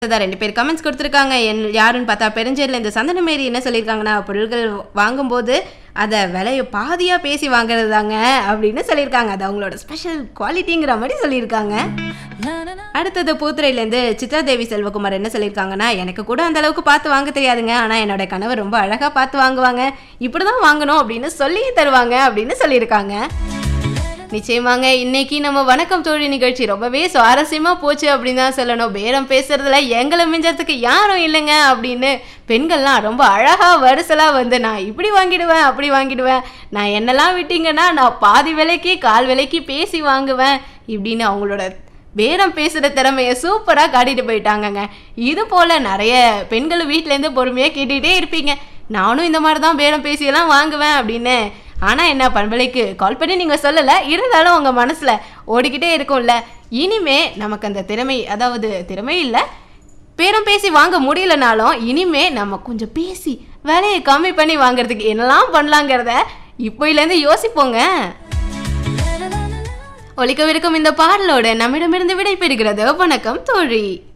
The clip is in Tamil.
தான் ரெண்டு பேர் கமெண்ட்ஸ் கொடுத்துருக்காங்க என் யாருன்னு பார்த்தா பெருஞ்சேரியில் இந்த சந்தனமேரி என்ன சொல்லியிருக்காங்கன்னா பொருட்கள் வாங்கும்போது அதை விலையை பாதியாக பேசி வாங்குறது தாங்க அப்படின்னு சொல்லியிருக்காங்க அது அவங்களோட ஸ்பெஷல் குவாலிட்டிங்கிற மாதிரி சொல்லியிருக்காங்க அடுத்தது பூத்துறையிலேருந்து சித்ராதேவி செல்வகுமார் என்ன சொல்லியிருக்காங்கன்னா எனக்கு கூட அந்த அளவுக்கு பார்த்து வாங்க தெரியாதுங்க ஆனால் என்னோட கணவர் ரொம்ப அழகாக பார்த்து வாங்குவாங்க இப்படி தான் வாங்கணும் அப்படின்னு சொல்லி தருவாங்க அப்படின்னு சொல்லியிருக்காங்க நிச்சயமாங்க இன்னைக்கு நம்ம வணக்கம் தோழி நிகழ்ச்சி ரொம்பவே சுவாரஸ்யமா போச்சு அப்படின்னு தான் சொல்லணும் பேரம் பேசுறதுல எங்களை மிஞ்சறதுக்கு யாரும் இல்லைங்க அப்படின்னு பெண்கள்லாம் ரொம்ப அழகா வரிசலா வந்து நான் இப்படி வாங்கிடுவேன் அப்படி வாங்கிடுவேன் நான் என்னெல்லாம் விட்டீங்கன்னா நான் பாதி விலைக்கு கால் விலைக்கு பேசி வாங்குவேன் இப்படின்னு அவங்களோட பேரம் பேசுகிற திறமையை சூப்பராக காட்டிட்டு போயிட்டாங்கங்க இது போல் நிறைய பெண்கள் வீட்டிலேருந்து பொறுமையாக கேட்டுக்கிட்டே இருப்பீங்க நானும் இந்த மாதிரி தான் பேரம் பேசியெல்லாம் வாங்குவேன் அப்படின்னு ஆனால் என்ன பண்பலைக்கு கால் பண்ணி நீங்கள் சொல்லலை இருந்தாலும் உங்கள் மனசில் ஓடிக்கிட்டே இருக்கும்ல இனிமே நமக்கு அந்த திறமை அதாவது திறமை இல்லை பேரம் பேசி வாங்க முடியலனாலும் இனிமே நம்ம கொஞ்சம் பேசி விலையை கம்மி பண்ணி வாங்குறதுக்கு என்னெல்லாம் பண்ணலாங்கிறத இப்போயிலேருந்து யோசிப்போங்க ஒலிக்கவிருக்கும் இந்த பாடலோட நம்மிடமிருந்து விடை பெறுகிறது வணக்கம் தோழி